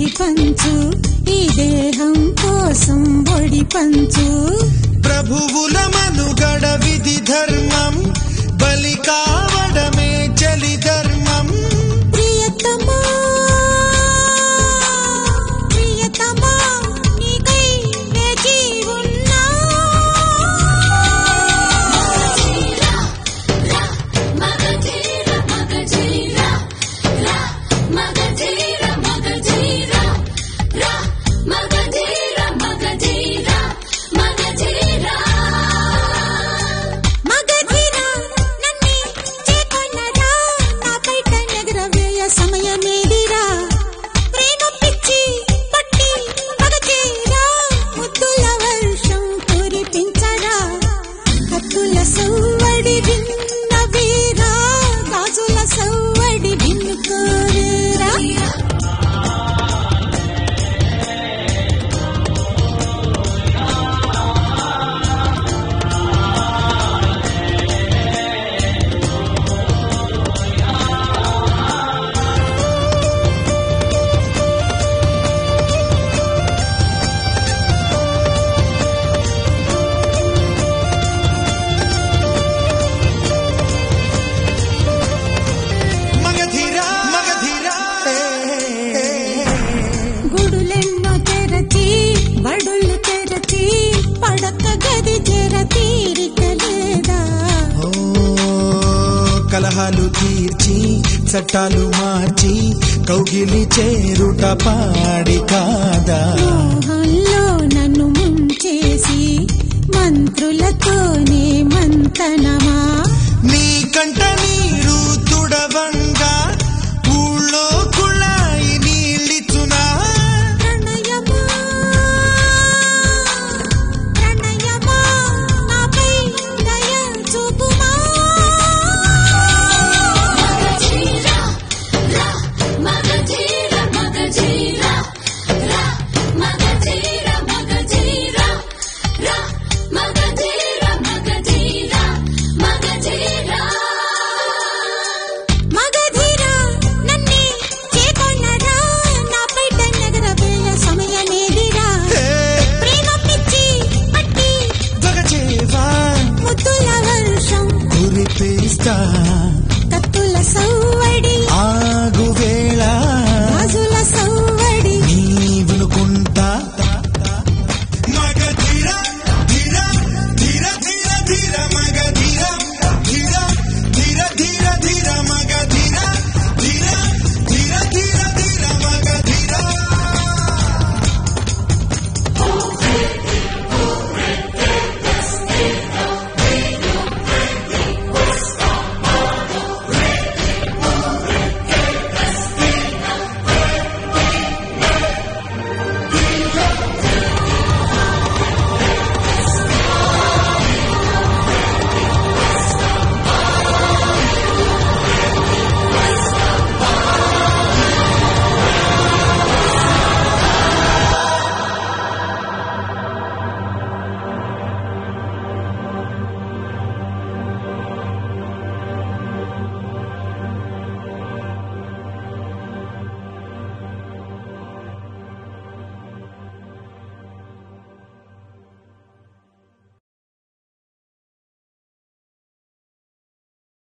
పంచు ఈ దేహం కోసం ఒడి పంచు ప్రభువుల మనుగడ విధి ధర్మం బలి కావడమే చలి ధర్మం ప్రియతమా ప్రియతమా నీకై వేచి ఉన్నా మగధీరా నన్నే చేకొన్నరా నా బయట నెగరవేయ సమయమేదిరా ప్రేమ పిచ్చి పట్టి మగధీరా ముద్దుల వర్షం కురిపించరా కత్తుల సవ్వడి విన్న వీరా గాజుల సవ్వడి విన్నుకోరేరా మగధిరా మగధిరా గుడులెన్నో తెరచి బడులు తెరచి పడక గది తెర తీరిక లేదా ఓ కలహాలు తీర్చి చట్టాలు మార్చి కౌగిలి చేరుట పాడి కాదా మోహంలో నన్ను ముంచేసి మంత్రులతోనే మంతనమా నీ కంట నీరు తుడవండి